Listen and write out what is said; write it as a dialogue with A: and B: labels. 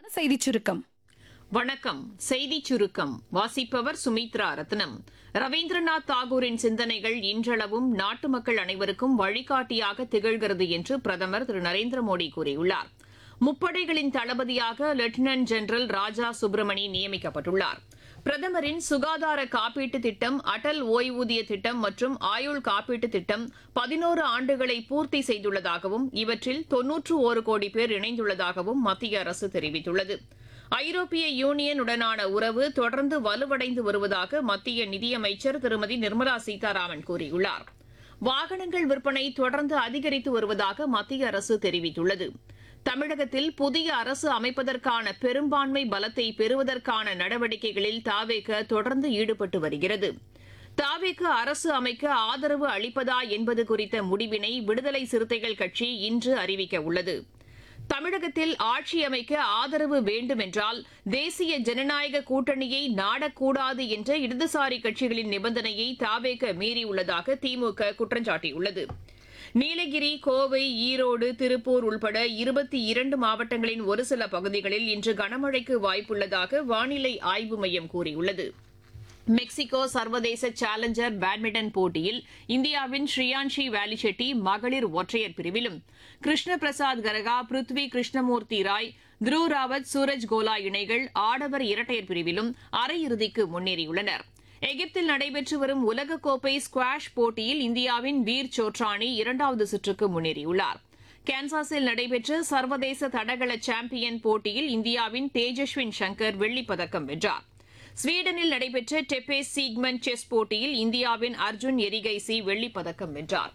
A: செய்திச் சுருக்கம்
B: வணக்கம் செய்திச் சுருக்கம் வாசிப்பவர் சுமித்ரா ரத்னம் ரவீந்திரநாத் தாகூரின் சிந்தனைகள் இன்றளவும் நாட்டு மக்கள் அனைவருக்கும் வழிகாட்டியாக திகழ்கிறது என்று பிரதமர் திரு நரேந்திர மோடி கூறியுள்ளார் முப்படைகளின் தளபதியாக லெப்டினன்ட் ஜெனரல் ராஜா சுப்பிரமணி நியமிக்கப்பட்டுள்ளார் பிரதமரின் சுகாதார காப்பீட்டு திட்டம் அடல் ஓய்வூதிய திட்டம் மற்றும் ஆயுள் காப்பீட்டு திட்டம் பதினோரு ஆண்டுகளை பூர்த்தி செய்துள்ளதாகவும் இவற்றில் தொன்னூற்று ஒரு கோடி பேர் இணைந்துள்ளதாகவும் மத்திய அரசு தெரிவித்துள்ளது ஐரோப்பிய யூனியனுடனான உறவு தொடர்ந்து வலுவடைந்து வருவதாக மத்திய நிதியமைச்சர் திருமதி நிர்மலா சீதாராமன் கூறியுள்ளார் வாகனங்கள் விற்பனை தொடர்ந்து அதிகரித்து வருவதாக மத்திய அரசு தெரிவித்துள்ளது தமிழகத்தில் புதிய அரசு அமைப்பதற்கான பெரும்பான்மை பலத்தை பெறுவதற்கான நடவடிக்கைகளில் தாவேக தொடர்ந்து ஈடுபட்டு வருகிறது தாவேக்கு அரசு அமைக்க ஆதரவு அளிப்பதா என்பது குறித்த முடிவினை விடுதலை சிறுத்தைகள் கட்சி இன்று அறிவிக்க உள்ளது தமிழகத்தில் ஆட்சி அமைக்க ஆதரவு வேண்டும் என்றால் தேசிய ஜனநாயக கூட்டணியை நாடக்கூடாது என்ற இடதுசாரி கட்சிகளின் நிபந்தனையை தாவேக மீறியுள்ளதாக திமுக குற்றம் சாட்டியுள்ளது நீலகிரி கோவை ஈரோடு திருப்பூர் உள்பட இருபத்தி இரண்டு மாவட்டங்களின் ஒரு சில பகுதிகளில் இன்று கனமழைக்கு வாய்ப்புள்ளதாக வானிலை ஆய்வு மையம் கூறியுள்ளது மெக்சிகோ சர்வதேச சேலஞ்சர் பேட்மிண்டன் போட்டியில் இந்தியாவின் ஸ்ரீயான்ஷி வேலிச்செட்டி மகளிர் ஒற்றையர் பிரிவிலும் கிருஷ்ண பிரசாத் கரகா பிருத்வி கிருஷ்ணமூர்த்தி ராய் த்ருவ் ராவத் சூரஜ் கோலா இணைகள் ஆடவர் இரட்டையர் பிரிவிலும் அரையிறுதிக்கு முன்னேறியுள்ளனர் எகிப்தில் நடைபெற்று வரும் உலகக்கோப்பை ஸ்குவாஷ் போட்டியில் இந்தியாவின் வீர் சோட்ரானி இரண்டாவது சுற்றுக்கு முன்னேறியுள்ளார் கான்சாஸில் நடைபெற்ற சர்வதேச தடகள சாம்பியன் போட்டியில் இந்தியாவின் தேஜஸ்வின் சங்கர் வெள்ளிப் பதக்கம் வென்றார் ஸ்வீடனில் நடைபெற்ற டெப்பே சீக்மன் செஸ் போட்டியில் இந்தியாவின் அர்ஜுன் எரிகைசி வெள்ளிப் பதக்கம் வென்றார்